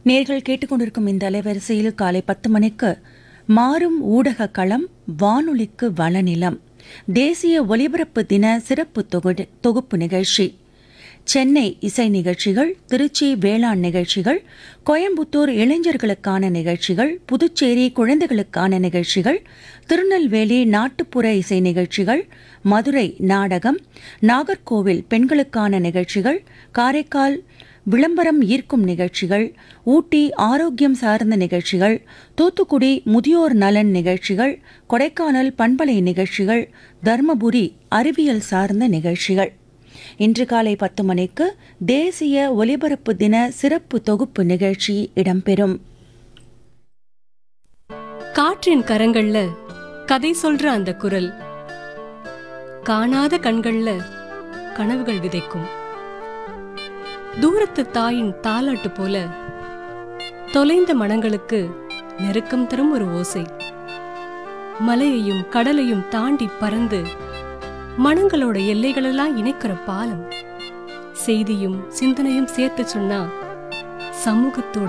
நேர்கள் கேட்டுக்கொண்டிருக்கும் இந்த அலைவரிசையில் காலை பத்து மணிக்கு மாறும் ஊடக களம் வானொலிக்கு வளநிலம் தேசிய ஒலிபரப்பு தின சிறப்பு தொகு- தொகுப்பு நிகழ்ச்சி சென்னை இசை நிகழ்ச்சிகள் திருச்சி வேளாண் நிகழ்ச்சிகள் கோயம்புத்தூர் இளைஞர்களுக்கான நிகழ்ச்சிகள் புதுச்சேரி குழந்தைகளுக்கான நிகழ்ச்சிகள் திருநெல்வேலி நாட்டுப்புற இசை நிகழ்ச்சிகள் மதுரை நாடகம் நாகர்கோவில் பெண்களுக்கான நிகழ்ச்சிகள் காரைக்கால் விளம்பரம் ஈர்க்கும் நிகழ்ச்சிகள் ஊட்டி ஆரோக்கியம் சார்ந்த நிகழ்ச்சிகள் தூத்துக்குடி முதியோர் நலன் நிகழ்ச்சிகள் கொடைக்கானல் பண்பலை நிகழ்ச்சிகள் தர்மபுரி அறிவியல் சார்ந்த நிகழ்ச்சிகள் இன்று காலை பத்து மணிக்கு தேசிய ஒலிபரப்பு தின சிறப்பு தொகுப்பு நிகழ்ச்சி இடம்பெறும் காற்றின் கரங்கள்ல கதை சொல்ற அந்த குரல் காணாத கண்கள்ல கனவுகள் விதைக்கும் தூரத்து தாயின் தாலாட்டு போல தொலைந்த மனங்களுக்கு நெருக்கம் தரும் ஒரு ஓசை மலையையும் கடலையும் தாண்டி பறந்து மனங்களோட எல்லைகளெல்லாம் இணைக்கிற பாலம் செய்தியும் சிந்தனையும் சேர்த்து சொன்னா சமூகத்தோட